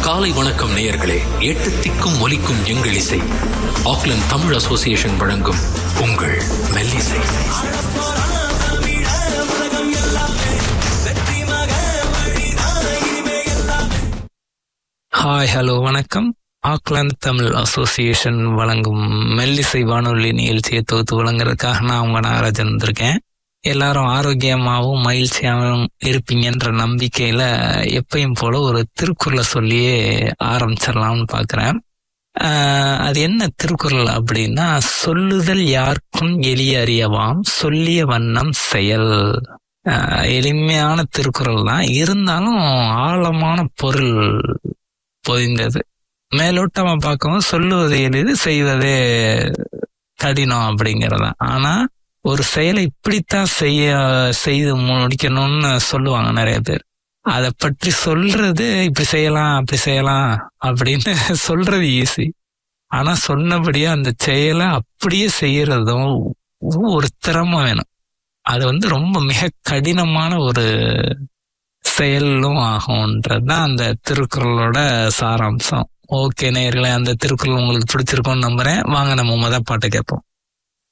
காலை வணக்கம் நேயர்களே எட்டு திக்கும் ஒலிக்கும் எங்கள் இசை ஆக்லாந்து தமிழ் அசோசியேஷன் வழங்கும் உங்கள் மெல்லிசை ஹாய் ஹலோ வணக்கம் ஆக்லாந்து தமிழ் அசோசியேஷன் வழங்கும் மெல்லிசை வானொலி நிகழ்ச்சியை தொகுத்து வழங்குறதுக்காக நான் உங்க நாகராஜன் வந்திருக்கேன் எல்லாரும் ஆரோக்கியமாகவும் மகிழ்ச்சியாகவும் இருப்பீங்கன்ற நம்பிக்கையில எப்பயும் போல ஒரு திருக்குறளை சொல்லியே ஆரம்பிச்சிடலாம்னு பார்க்குறேன் அது என்ன திருக்குறள் அப்படின்னா சொல்லுதல் யாருக்கும் எளிய அறியவாம் சொல்லிய வண்ணம் செயல் ஆஹ் எளிமையான திருக்குறள் தான் இருந்தாலும் ஆழமான பொருள் பொதிந்தது மேலோட்டமா பார்க்கவும் சொல்லுவது எளிது செய்வதே கடினம் அப்படிங்கிறதா ஆனா ஒரு செயலை இப்படித்தான் செய்ய செய்து முடிக்கணும்னு சொல்லுவாங்க நிறைய பேர் அதை பற்றி சொல்றது இப்படி செய்யலாம் அப்படி செய்யலாம் அப்படின்னு சொல்றது ஈஸி ஆனா சொன்னபடியே அந்த செயலை அப்படியே செய்யறதும் ஒரு திறமை வேணும் அது வந்து ரொம்ப மிக கடினமான ஒரு செயலும் ஆகும்ன்றது தான் அந்த திருக்குறளோட சாராம்சம் ஓகே நேர்களே அந்த திருக்குறள் உங்களுக்கு பிடிச்சிருக்கும்னு நம்புறேன் வாங்க நம்ம முத பாட்டு கேட்போம்